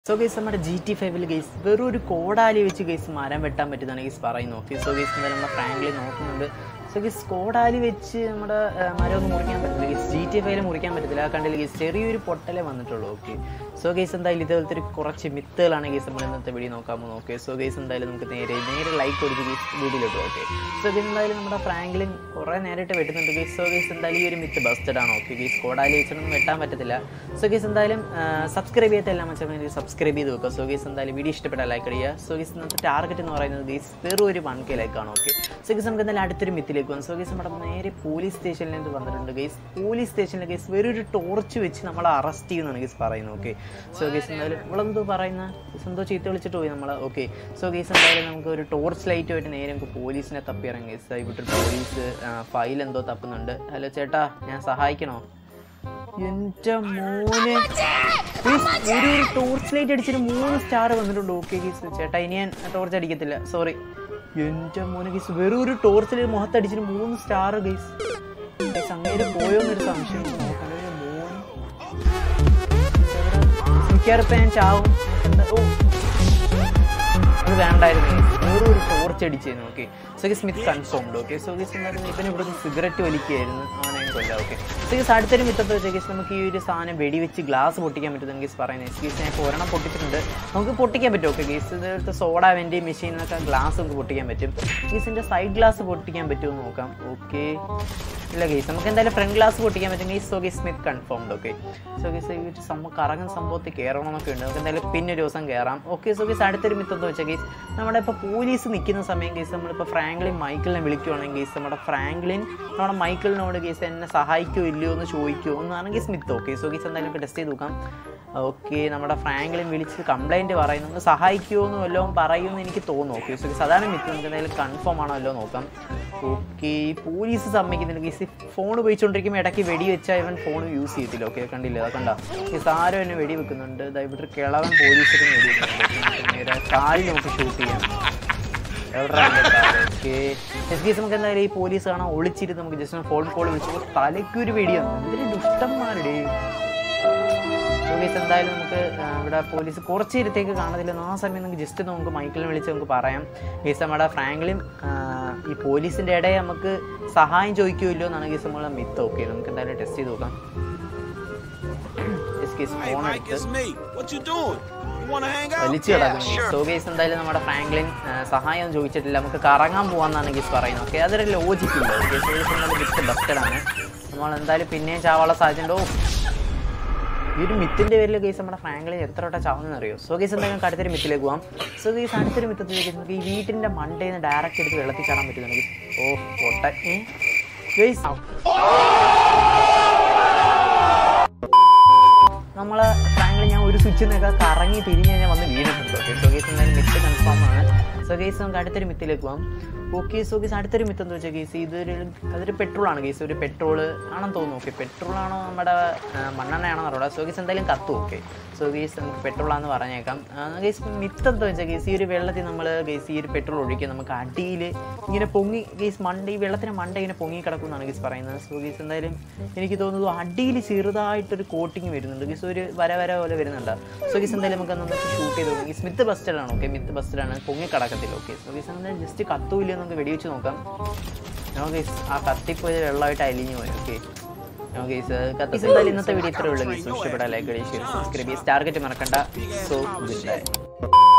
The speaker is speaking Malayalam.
സോ ഗൈസ് നമ്മുടെ ജി ടി ഫൈവിൽ ഗൈസ് വെറും ഒരു കോടാലി വെച്ച് ഗൈസ് മരം വെട്ടാൻ പറ്റുന്നതാണ് ഗൈസ് പറയുന്നു ഓക്കെ സോ ഗൈസ് എന്തായാലും നമ്മുടെ ഫ്രാങ്ക്ലി നോക്കുന്നുണ്ട് സോ ഗൈസ് കോടാലി വെച്ച് നമ്മുടെ ആ, മരം ഒന്നും മുറിക്കാൻ പറ്റില്ല ഗൈസ് ജി ടി ഫൈവിൽ മുറിക്കാൻ പറ്റത്തില്ല കണ്ടില്ല ഗൈസ് ചെറിയൊരു പൊട്ടലേ വന്നിട്ടുള്ളൂ ഓക്കെ സോ ഗൈസ് എന്തായാലും ഇതുപോലത്തെ ഒരു കുറച്ച് മിത്തുകളാണ് ഗൈസ് നമ്മൾ ഇന്നത്തെ വീഡിയോ നോക്കാൻ പോകുന്നത് ഓക്കെ സോ ഗൈസ് എന്തായാലും നമുക്ക് നേരെ നേരെ ലൈക്ക് കൊടുത്ത് ഗൈസ് വീഡിയോയിലോട്ട് ഓക്കെ സോ ഗൈസ് എന്തായാലും നമ്മുടെ ഫ്രാങ്ക്ലിൻ കുറേ നേരിട്ട് വെട്ടുന്നുണ്ട് ഗൈസ് സോ ഗൈസ് എന്തായാലും ഈ ഒരു മിത്ത് ബസ്റ്റഡ് ആണ് ഓക്കെ ഗൈസ് കോടാലി വെച്ചിട്ടൊന്നും വെട്ടാൻ പറ്റത്തില്ല സോ ഗൈസ് എന്തായാലും സബ്സ്ക്രൈബ് ചെയ്ത എല്ലാ മച്ചന്മാരും സബ്സ്ക്രൈബ് ചെയ്ത് വെക്കുക സോ ഗൈസ് എന്തായാലും വീഡിയോ ഇഷ്ടപ്പെട്ടാൽ ലൈക്ക് അടിക്കുക സോ ഗൈസ് ഇന്നത്തെ ടാർഗറ്റ് എന്ന് പറയുന്നത് ഗൈസ് വെറും ഒരു വൺ കെ ലൈക്കാണ് ഓക്കെ സോ ഗൈസ് നമുക്ക് എന്തായാലും അടുത്തൊരു മിത്തിലേക്ക് പോകും സോ ഗൈസ് നമ്മുടെ നേരെ പോലീസ് സ്റ്റേഷനിൽ നിന്ന് വന്നിട്ടുണ്ട് ഗൈസ് പോലീസ് സ്റ്റേഷനിൽ ഗൈസ് വെറും ഒരു ടോർച്ച് വെച്ച് നമ്മളെ അറസ്റ്റ് ചെയ്യുന്നതാണ് ഗൈസ് പറയുന്നത് ഓക്കെ സോ ഗൈസ് എന്തായാലും നമ്മളെന്തോ പറയുന്ന ഗൈസ് എന്തോ ചീത്ത വിളിച്ചിട്ട് പോയി നമ്മൾ ഓക്കെ സോ ഗൈസ് എന്തായാലും നമുക്ക് ഒരു ടോർച്ച് ലൈറ്റ് ആയിട്ട് നേരെ നമുക്ക് പോലീസിനെ തപ്പി ഇറങ്ങി ഗൈസ് ഇവിടെ പോലീസ് ഫയൽ എന്തോ തപ്പുന്നുണ്ട് ഹലോ ചേട്ടാ ഞാൻ സഹായിക്കണോ എന്റെ മോനെ Please, ഒരു ഒരു ടോർച്ച് ലൈറ്റ് അടിച്ചിട്ട് മൂന്ന് സ്റ്റാർ വന്നിട്ടുണ്ട് ഓക്കെ ഗീസ് ചേട്ടാ ഇനി ഞാൻ ടോർച്ച് അടിക്കത്തില്ല സോറി എന്റെ മോനെ ഗീസ് വെറും ഒരു ടോർച്ച് ലൈറ്റ് മുഖത്ത് അടിച്ചിട്ട് മൂന്ന് സ്റ്റാർ ഗീസ് അങ്ങേര് പോയോ എന്നൊരു സംശയം നോക്കണേ മോൻ മിക്കവാറും ഞാൻ ചാവും എന്താ ഓ അത് വേണ്ടായിരുന്നു വേറെ ഒരു ടോർച്ച് അടിച്ചായിരുന്നു okay so guys myth confirmed okay so guys എന്തായിരുന്നു ഇവന് ഇവിടെ സിഗരറ്റ് വലിക്കുകയായിരുന്നു അവനെ കൊല്ലാം ഓക്കെ സോ ഗീസ് അടുത്തൊരു മിത്തത്തെ വെച്ചാൽ ഗീസ് നമുക്ക് ഈ ഒരു സാധനം വെടിവെച്ച് ഗ്ലാസ് പൊട്ടിക്കാൻ പറ്റും ഗീസ് പറയുന്നത് ഗീസ് ഞാൻ ഇപ്പോൾ ഒരെണ്ണം പൊട്ടിച്ചിട്ടുണ്ട് നമുക്ക് പൊട്ടിക്കാൻ പറ്റും ഓക്കെ ഗീസ് ഇതെടുത്ത് സോഡ വെൻ്റെ മെഷീനൊക്കെ ഗ്ലാസ് നമുക്ക് പൊട്ടിക്കാൻ പറ്റും ഗീസിൻ്റെ സൈഡ് ഗ്ലാസ് പൊട്ടിക്കാൻ പറ്റുമോ എന്ന് നോക്കാം ഓക്കെ ഇല്ല ഗീസ് നമുക്ക് എന്തായാലും ഫ്രണ്ട് ഗ്ലാസ് പൊട്ടിക്കാൻ പറ്റും guys so guys myth confirmed okay so guys ഈ ഒരു സംഭവം കറങ്ങുന്ന സംഭവത്തിൽ കയറണമെന്നൊക്കെ ഉണ്ട് നമുക്ക് എന്തായാലും പിന്നെ ഒരു ദിവസം കയറാം ഓക്കെ സോ ഗീസ് അടുത്തൊരു മിത്തെന്ന് വെച്ചാൽ ഗീസ് നമ്മുടെ ഇപ്പോൾ പോലീസ് നിൽക്കുന്ന സമയം ഗീസ് നമ്മളിപ്പോൾ ഫ്രാങ്ക്ലിൻ മൈക്കിളിനെ വിളിക്കുവാണെങ്കിൽ ഗീസ് നമ്മുടെ ഫ്രാങ്ക്ലിൻ നമ്മുടെ മൈക്കിളിനോട് ഗീസ് എന്നെ സഹായിക്കുമോ ഇല്ലയോ എന്ന് ചോദിക്കുമോ എന്നാണ് guys myth okay so guys എന്തായാലും നമുക്ക് ടെസ്റ്റ് ചെയ്ത് നോക്കാം ഓക്കെ നമ്മുടെ ഫ്രാങ്ക്ലിൻ വിളിച്ച് കംപ്ലൈൻറ്റ് പറയും നമുക്ക് സഹായിക്കുമോ എന്ന് വല്ലതും പറയുമെന്ന് എനിക്ക് തോന്നുന്നു ഓക്കെ സോ ഗീസ് അതാണ് മിത്ത് നമുക്ക് എന്തായാലും കൺഫേം ആണോ വല്ലോ നോക്കാം ഓക്കെ പോലീസ് സമ്മതിക്കുന്നില്ല ഗീസ് ഫോൺ ഉപയോഗിച്ചുകൊണ്ടിരിക്കുമ്പോൾ ഇടയ്ക്ക് വെടി വെച്ചാൽ ഇവൻ ഫോൺ യൂസ് ചെയ്യത്തില്ല ഓക്കെ കണ്ടില്ല അത് കണ്ട ഗീസ് ആരും എന്നെ വെടി വെക്കുന്നുണ്ട് ദാ ഇവിടെ ഒരു കിളവൻ പോലീസിന് വെടി വെക്കുന്നുണ്ട് നേരെ കാലിൽ നമുക്ക് ഷൂട്ട് ചെയ്യാം ഓക്കെ ഗീസ് നമുക്ക് എന്തായാലും ഈ പോലീസ് കാണാൻ ഒളിച്ചിരുന്ന് നമുക്ക് ജസ്റ്റ് ഫോൺ കോൾ വിളിച്ചപ്പോൾ തലയ്ക്കൊരു വെടിയാണ് എന്തൊരു ദുഷ്ടന്മാരുടെ പോലീസ് എന്തായാലും നമുക്ക് ആ, ഇവിടെ പോലീസ് കുറച്ച് നേരത്തേക്ക് കാണത്തില്ല ആ സമയം നമുക്ക് ജസ്റ്റ് നമുക്ക് മൈക്കിളിനെ വിളിച്ച് നമുക്ക് പറയാം ഗീസ് നമ്മുടെ ഫ്രാങ്ക്ലിൻ ആ, ഈ പോലീസിൻ്റെ ഇടയിൽ നമുക്ക് സഹായം ചോദിക്കുമല്ലോ എന്നാണ് ഗീസ് നമ്മളെ മിത്ത് ഓക്കെ നമുക്ക് എന്തായാലും ടെസ്റ്റ് ചെയ്ത് നോക്കാം Yes, guys Hey, phone Mike, എടുത്ത് it's me. What you doing? You wanna hang out? വലിച്ചു കിടക്കുന്നു സോ ഗേസ് എന്തായാലും നമ്മുടെ ഫ്രാങ്ക്ലിൻ ആ, സഹായം ഒന്നും ചോദിച്ചിട്ടില്ല നമുക്ക് കറങ്ങാൻ പോവാന്നാണ് ഗീസ് പറയുന്നത് ഓക്കെ അതൊരു ലോജിക് ഇല്ല ഓക്കെ സോ ഗീസ് എന്തായാലും വിത്ത് ബസ്റ്റഡാണ് നമ്മൾ എന്തായാലും പിന്നെയും ചാവാനുള്ള സാധ്യതയുണ്ടോ ഈ ഒരു മിത്തിന്റെ പേരിൽ ഗേസ് നമ്മുടെ ഫ്രാങ്ക്ലിൻ എത്ര വട്ടം ചാവുന്ന അറിയോ സോ ഗേസ് എന്തായാലും നമുക്ക് അടുത്തൊരു മിത്തിലേക്ക് പോവാം സോ ഗേസ് അടുത്തൊരു മിത്തത്തിലേക്ക് നമുക്ക് ഈ വീട്ടിന്റെ മണ്ടയിൽ നിന്ന് ഡയറക്റ്റ് എടുത്ത് വെള്ളത്തിൽ ചാടാൻ പറ്റുന്നുണ്ട് ഓ പൊട്ട ഗേസ് നമ്മളെ ഫ്രാങ്ക്ലി ഞാൻ ഒരു സ്വിച്ചിൽ നിന്നൊക്കെ കറങ്ങി തിരിഞ്ഞ് കഴിഞ്ഞാൽ വന്ന് വീണിട്ടുണ്ട് ഓക്കെ സോ ഗേസ് എന്തായാലും മിത്ത് കൺഫേം ആണ് സോ ഗേസ് നമുക്ക് അടുത്തൊരു മിത്തിലേക്ക് പോകാം ഓക്കെ സോ ഗേസ് അടുത്തൊരു മിത്ത് എന്ന് വെച്ചാൽ ഗേസ് ഇതൊരു അതൊരു പെട്രോൾ ആണ് ഗേസ് ഒരു പെട്രോൾ ആണെന്ന് തോന്നുന്നു ഓക്കെ പെട്രോൾ ആണോ നമ്മുടെ ആ, മണ്ണെണ്ണയാണോ അറിയില്ല സോ ഗേസ് എന്തായാലും കത്തും ഓക്കെ സോ ഗേസ് നമുക്ക് പെട്രോൾ ആണെന്ന് പറഞ്ഞേക്കാം ഗേസ് മിത്ത് എന്താ വെച്ചാൽ ഗേസ് ഈ ഒരു വെള്ളത്തിൽ നമ്മൾ ഗേസ് ഈ ഒരു പെട്രോൾ ഒഴിക്കുക നമുക്ക് അടിയിൽ ഇങ്ങനെ പൊങ്ങി ഗേസ് മണ്ട ഈ വെള്ളത്തിന് മണ്ട ഇങ്ങനെ പൊങ്ങി കിടക്കുമെന്നാണ് ഗേസ് പറയുന്നത് സോ ഗേസ് എന്തായാലും എനിക്ക് തോന്നുന്നു അടിയിൽ ചെറുതായിട്ടൊരു കോട്ടിങ് വരുന്നുണ്ട് ഗീസ് ഒരു വര വര പോലെ വരുന്നുണ്ട് സോ ഗീസ് എന്തായാലും നമുക്ക് നമുക്ക് ഷൂട്ട് ചെയ്ത് നോക്കാം ഗീസ് മിത്ത് ബസ്റ്റഡ് ആണ് ഓക്കെ മിത്ത് ബസ്റ്റഡ് ആണ് പൊങ്ങി കിടക്കത്തില്ല ഓക്കെ സോ ഗീസ് എന്തായാലും ജസ്റ്റ് കത്തൂല്ല നമുക്ക് വെടിവെച്ച് നോക്കാം നോ ഗീസ് ആ കത്തിപ്പോയത് വെള്ളമായിട്ട് അലിഞ്ഞു പോയി ഓക്കെ നോ ഗീസ് കത്തീസ് എന്തായാലും ഇന്നത്തെ വീഡിയോ ഇത്രേ ഉള്ളൂ ഗീസ് ഇഷ്ടപ്പെടാൻ ലൈക്ക് സബ്സ്ക്രൈബ് ചെയ്ത് ടാർഗറ്റ് മറക്കണ്ട സോ ഗുഡ് ബൈ